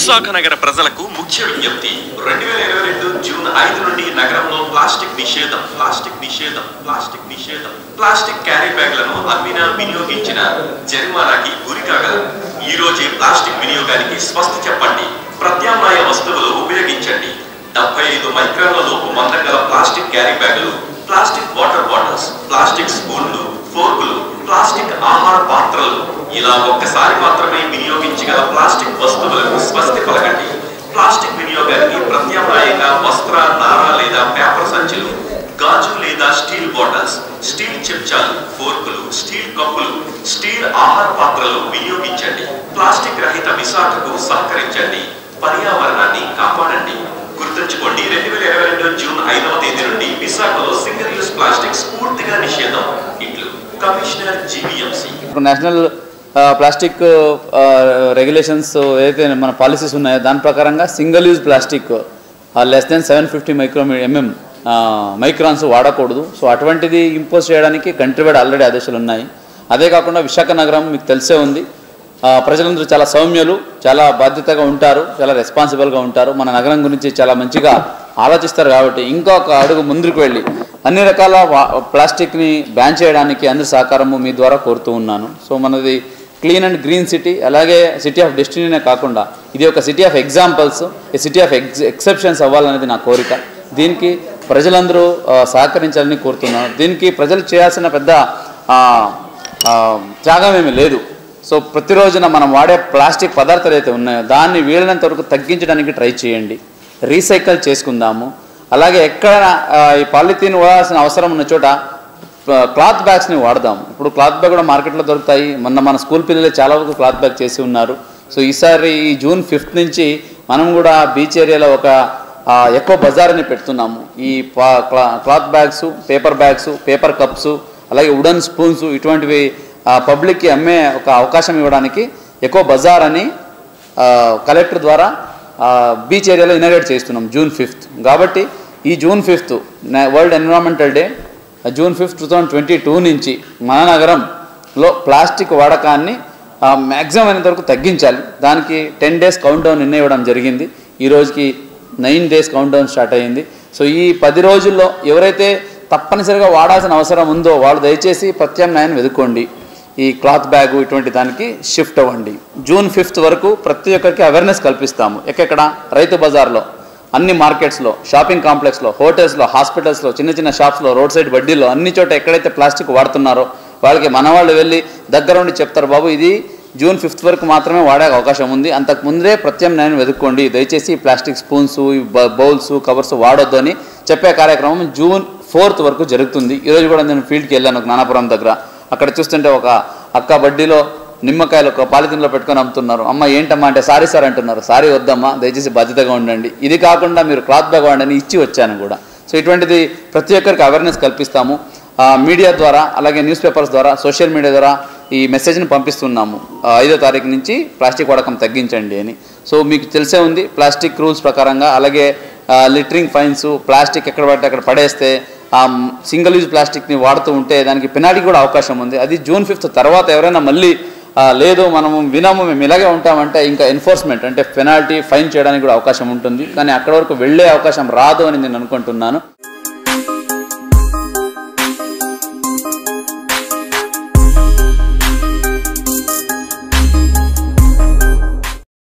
విశాఖ నగర ప్రజలకు ముఖ్య విజ్ఞప్తి రెండు వేల ఇరవై రెండు జూన్ ఐదు నుండి నగరంలో ప్లాస్టిక్ నిషేధం ప్లాస్టిక్ నిషేధం ప్లాస్టిక్ నిషేధం ప్లాస్టిక్ క్యారీ బ్యాగ్లను అమ్మిన వినియోగించిన జరిమానాకి గురి కాగలరు ఈ రోజే ప్లాస్టిక్ వినియోగానికి స్వస్తి చెప్పండి ప్రత్యామ్నాయ వస్తువులు ఉపయోగించండి డెబ్బై ఐదు మైక్రాన్ల లోపు మందం గల ప్లాస్టిక్ క్యారీ బ్యాగులు ప్లాస్టిక్ వాటర్ బాటిల్స్ ప్లాస్టిక్ స్పూన్లు ఫోర్కులు ప్లాస్టిక్ ఆహార పాత్రలు ఇలా ఒక్కసారి మాత్రమే వినియోగించగల ప్లాస్టిక్ వస్తువులకు స్వస్తి పలకండి ప్లాస్టిక్ వినియోగానికి ప్రత్యామ్నాయంగా వస్త్ర నార లేదా పేపర్ సంచులు గాజు లేదా స్టీల్ బాటిల్స్ స్టీల్ చెంచాలు ఫోర్కులు స్టీల్ కప్పులు స్టీల్ ఆహార పాత్రలు వినియోగించండి ప్లాస్టిక్ రహిత విశాఖకు సహకరించండి పర్యావరణాన్ని కాపాడండి గుర్తుంచుకోండి రెండు వేల ఇరవై రెండు జూన్ ఐదవ తేదీ నుండి విశాఖలో సింగిల్ యూస్ ప్లాస్టిక్స్ పూర్తిగా నిషేధం ఇట్లు కమిషనర్ జీవీఎంసీ ఇప్పుడు national uh, plastic uh, regulations ఏదైతే మన పాలసీస్ ఉన్నాయో దాని ప్రకారంగా single use plastic less than seven fifty micro MM microns వాడకూడదు సో అటువంటిది ఇంపోజ్ చేయడానికి కంట్రీ వైడ్ ఆల్రెడీ ఆదేశాలు ఉన్నాయి అదే కాకుండా విశాఖ నగరం మీకు తెలిసే ఉంది ఆ, ప్రజలందరూ చాలా సౌమ్యులు చాలా బాధ్యతగా ఉంటారు చాలా రెస్పాన్సిబుల్గా ఉంటారు మన నగరం గురించి చాలా మంచిగా ఆలోచిస్తారు కాబట్టి ఇంకొక అడుగు ముందుకు వెళ్ళి అన్ని రకాల వా- ప్లాస్టిక్ని బ్యాన్ చేయడానికి అందరి సహకారము మీ ద్వారా కోరుతూ ఉన్నాను సో మనది క్లీన్ అండ్ గ్రీన్ సిటీ అలాగే సిటీ ఆఫ్ డెస్టినీనే కాకుండా ఇది ఒక సిటీ ఆఫ్ ఎగ్జాంపుల్స్ ఈ సిటీ ఆఫ్ ఎక్స్ ఎక్సెప్షన్స్ అవ్వాలనేది నా కోరిక దీనికి ప్రజలందరూ ఆ, సహకరించాలని కోరుతున్నాను దీనికి ప్రజలు చేయాల్సిన పెద్ద ఆ, ఆ, త్యాగం ఏమీ లేదు సో ప్రతిరోజున మనం వాడే ప్లాస్టిక్ పదార్థాలు అయితే ఉన్నాయో దాన్ని వీలైనంత వరకు తగ్గించడానికి ట్రై చేయండి రీసైకిల్ చేసుకుందాము అలాగే ఎక్కడైనా ఆ, ఈ పాలిథీన్ వాడాల్సిన అవసరం ఉన్న చోట ఆ, క్లాత్ బ్యాగ్స్ని వాడదాం ఇప్పుడు క్లాత్ బ్యాగ్ కూడా మార్కెట్లో దొరుకుతాయి మొన్న మన స్కూల్ పిల్లలే చాలా వరకు క్లాత్ బ్యాగ్ చేసి ఉన్నారు సో ఈసారి ఈ జూన్ ఫిఫ్త్ నుంచి మనం కూడా బీచ్ ఏరియాలో ఒక ఆ, ఎక్కువ బజార్ని పెడుతున్నాము ఈ పా- క్లా- cloth bags paper bags paper cups అలాగే వుడన్ స్పూన్స్ ఇటువంటివి ఆ, పబ్లిక్కి అమ్మే ఒక అవకాశం ఇవ్వడానికి ఎక్కువ బజార్ అని ఆ, కలెక్టర్ ద్వారా ఆ, బీచ్ ఏరియాలో ఇనాగ్రేట్ చేస్తున్నాం జూన్ ఫిఫ్త్ కాబట్టి ఈ June fifth world environmental day June fifth two thousand twenty two నుంచి మన నగరంలో ప్లాస్టిక్ వాడకాన్ని మ్యాక్సిమం అయినంత వరకు తగ్గించాలి దానికి టెన్ డేస్ కౌంట్ డౌన్ నిర్ణయించడం జరిగింది ఈ రోజుకి nine days count down start అయ్యింది సో ఈ పది రోజుల్లో ఎవరైతే తప్పనిసరిగా వాడాల్సిన అవసరం ఉందో వాళ్ళు దయచేసి ప్రత్యామ్నాయాన్ని వెతుక్కోండి ఈ క్లాత్ బ్యాగ్ ఇటువంటి దానికి షిఫ్ట్ అవ్వండి జూన్ ఫిఫ్త్ వరకు ప్రతి ఒక్కరికి అవేర్నెస్ కల్పిస్తాము ఎక్కడెక్కడ రైతు బజార్లో అన్ని మార్కెట్స్లో షాపింగ్ కాంప్లెక్స్లో హోటల్స్లో హాస్పిటల్స్లో చిన్న చిన్న షాప్స్లో రోడ్ సైడ్ బడ్డీలో అన్ని చోట ఎక్కడైతే ప్లాస్టిక్ వాడుతున్నారో వాళ్ళకి మన వాళ్ళు వెళ్ళి దగ్గర ఉండి చెప్తారు బాబు ఇది జూన్ ఫిఫ్త్ వరకు మాత్రమే వాడే అవకాశం ఉంది అంతకు ముందే ప్రత్యామ్నాయాన్ని వెతుక్కోండి దయచేసి ఈ ప్లాస్టిక్ స్పూన్స్ బౌల్స్ కవర్స్ వాడొద్దు అని చెప్పే కార్యక్రమం జూన్ ఫోర్త్ వరకు జరుగుతుంది ఈరోజు కూడా నేను ఫీల్డ్కి వెళ్ళాను జ్ఞానాపురం దగ్గర అక్కడ చూస్తుంటే ఒక అక్క బడ్డీలో నిమ్మకాయలు ఒక పాలిథిన్లో పెట్టుకొని అమ్ముతున్నారు అమ్మ ఏంటమ్మా అంటే సారీ సార్ అంటున్నారు సారీ వద్దమ్మా దయచేసి బాధ్యతగా ఉండండి ఇది కాకుండా మీరు క్లాత్ బ్యాగ్ వాడండి ఇచ్చి వచ్చాను కూడా సో ఇటువంటిది ప్రతి ఒక్కరికి అవేర్నెస్ కల్పిస్తాము ఆ, మీడియా ద్వారా అలాగే న్యూస్ పేపర్స్ ద్వారా సోషల్ మీడియా ద్వారా ఈ మెసేజ్ని పంపిస్తున్నాము ఆ, ఐదో తారీఖు నుంచి ప్లాస్టిక్ వాడకం తగ్గించండి అని సో మీకు తెలిసే ఉంది ప్లాస్టిక్ రూల్స్ ప్రకారంగా అలాగే లిటరింగ్ ఫైన్స్ ప్లాస్టిక్ ఎక్కడ పడితే అక్కడ పడేస్తే ఆ సింగిల్ యూజ్ ప్లాస్టిక్ని వాడుతూ ఉంటే దానికి పెనాల్టీ కూడా అవకాశం ఉంది అది జూన్ ఫిఫ్త్ తర్వాత ఎవరైనా మళ్ళీ ఆ, లేదు మనము వినము మేము ఇలాగే ఉంటామంటే ఇంకా ఎన్ఫోర్స్మెంట్ అంటే పెనాల్టీ ఫైన్ చేయడానికి కూడా అవకాశం ఉంటుంది కానీ అక్కడ వరకు వెళ్ళే అవకాశం రాదు అని నేను అనుకుంటున్నాను